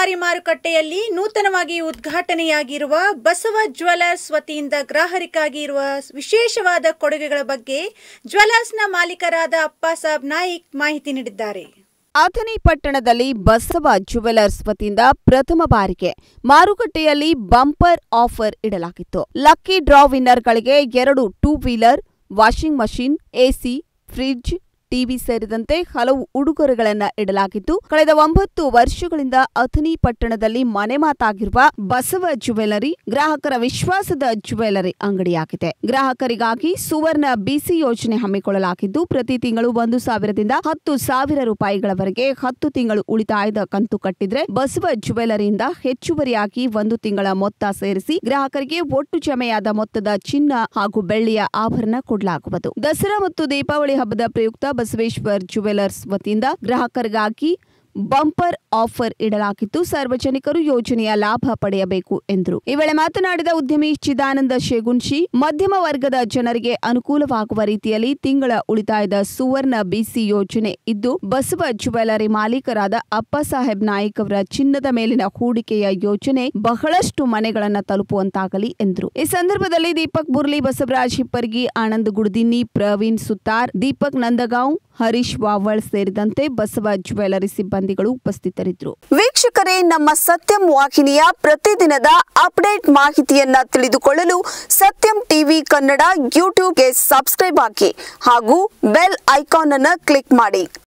ತರಕಾರಿ ಮಾರುಕಟ್ಟೆಯಲ್ಲಿ ನೂತನವಾಗಿ ಉದ್ಘಾಟನೆಯಾಗಿರುವ ಬಸವ ಜ್ಯುವೆಲರ್ಸ್ ವತಿಯಿಂದ ಗ್ರಾಹಕರಿಗಾಗಿ ಇರುವ ವಿಶೇಷವಾದ ಕೊಡುಗೆಗಳ ಬಗ್ಗೆ ಜ್ಯುವೆಲರ್ಸ್ನ ಮಾಲೀಕರಾದ ಅಪ್ಪಾಸಾಬ್ ನಾಯಿಕ್ ಮಾಹಿತಿ ನೀಡಿದ್ದಾರೆ ಅಥಣಿ ಪಟ್ಟಣದಲ್ಲಿ ಬಸವ ಜ್ಯುವೆಲರ್ಸ್ ವತಿಯಿಂದ ಪ್ರಥಮ ಬಾರಿಗೆ ಮಾರುಕಟ್ಟೆಯಲ್ಲಿ ಬಂಪರ್ ಆಫರ್ ಇಡಲಾಗಿತ್ತು ಲಕ್ಕಿ ಡ್ರಾ ವಿನ್ನರ್ಗಳಿಗೆ ಎರಡು two wheeler washing machine AC fridge TV ಸೇರಿದಂತೆ ಹಲವು ಉಡುಗೊರೆಗಳನ್ನ ಇಡಲಾಗಿದ್ದು ಕಳೆದ ಒಂಬತ್ತು ವರ್ಷಗಳಿಂದ ಅಥಣಿ ಪಟ್ಟಣದಲ್ಲಿ ಮನೆ ಮಾತಾಗಿರುವ ಬಸವ ಜ್ಯುವೆಲರಿ ಗ್ರಾಹಕರ ವಿಶ್ವಾಸದ ಜ್ಯುವೆಲರಿ ಅಂಗಡಿಯಾಗಿದೆ ಗ್ರಾಹಕರಿಗಾಗಿ ಸುವರ್ಣ ಬಿಸಿ ಯೋಜನೆ ಹಮ್ಮಿಕೊಳ್ಳಲಾಗಿದ್ದು ಪ್ರತಿ ತಿಂಗಳು ಒಂದು ಸಾವಿರದಿಂದ ಹತ್ತು ಸಾವಿರ ರೂಪಾಯಿಗಳವರೆಗೆ ಹತ್ತು ತಿಂಗಳು ಉಳಿತಾಯದ ಕಂತು ಕಟ್ಟಿದ್ರೆ ಬಸವ ಜ್ಯುವೆಲರಿಯಿಂದ ಹೆಚ್ಚುವರಿಯಾಗಿ ಒಂದು ತಿಂಗಳ ಮೊತ್ತ ಸೇರಿಸಿ ಗ್ರಾಹಕರಿಗೆ ಒಟ್ಟು ಜಮೆಯಾದ ಮೊತ್ತದ ಚಿನ್ನ ಹಾಗೂ ಬೆಳ್ಳಿಯ ಆಭರಣ ಕೊಡಲಾಗುವುದು ದಸರಾ ಮತ್ತು ದೀಪಾವಳಿ ಹಬ್ಬದ ಪ್ರಯುಕ್ತ ಬಸವೇಶ್ವರ್ ಜ್ಯುವೆಲರ್ಸ್ ವತಿಯಿಂದ ಗ್ರಾಹಕರಿಗಾಗಿ ಬಂಪರ್ ಆಫರ್ ಇಡಲಾಗಿದ್ದು ಸಾರ್ವಜನಿಕರು ಯೋಜನೆಯ ಲಾಭ ಪಡೆಯಬೇಕು ಎಂದರು ಈ ವೇಳೆ ಮಾತನಾಡಿದ ಉದ್ಯಮಿ ಚಿದಾನಂದ ಶೇಗುನ್ಶಿ ಮಧ್ಯಮ ವರ್ಗದ ಜನರಿಗೆ ಅನುಕೂಲವಾಗುವ ರೀತಿಯಲ್ಲಿ ತಿಂಗಳ ಉಳಿತಾಯದ ಸುವರ್ಣ ಬಿಸಿ ಯೋಜನೆ ಇದ್ದು ಬಸವ ಜ್ಯುವೆಲರಿ ಮಾಲೀಕರಾದ ಅಪ್ಪಸಾಹೇಬ್ ನಾಯ್ಕ್ ಅವರ ಚಿನ್ನದ ಮೇಲಿನ ಹೂಡಿಕೆಯ ಯೋಜನೆ ಬಹಳಷ್ಟು ಮನೆಗಳನ್ನ ತಲುಪುವಂತಾಗಲಿ ಎಂದರು ಈ ಸಂದರ್ಭದಲ್ಲಿ ದೀಪಕ್ ಬುರ್ಲಿ ಬಸವರಾಜ್ ಹಿಪ್ಪರ್ಗಿ ಆನಂದ್ ಗುಡ್ದಿನ್ನಿ ಪ್ರವೀಣ್ ಸುತಾರ್ ದೀಪಕ್ ನಂದಗಾಂವ್ ಹರೀಶ್ ವಾವಳ್ ಸೇರಿದಂತೆ ಬಸವ ಜ್ಯುವೆಲರಿ ಸಿಬ್ಬಂದಿಗಳು ಉಪಸ್ಥಿತರಿದ್ದರು ವೀಕ್ಷಕರೇ ನಮ್ಮ ಸತ್ಯಂ ವಾಹಿನಿಯ ಪ್ರತಿದಿನದ ಅಪ್ಡೇಟ್ ಮಾಹಿತಿಯನ್ನ ತಿಳಿದುಕೊಳ್ಳಲು ಸತ್ಯಂ ಟಿವಿ ಕನ್ನಡ ಯೂಟ್ಯೂಬ್ಗೆ ಸಬ್ಸ್ಕ್ರೈಬ್ ಹಾಕಿ ಹಾಗೂ ಬೆಲ್ ಐಕಾನ್ ಅನ್ನು ಕ್ಲಿಕ್ ಮಾಡಿ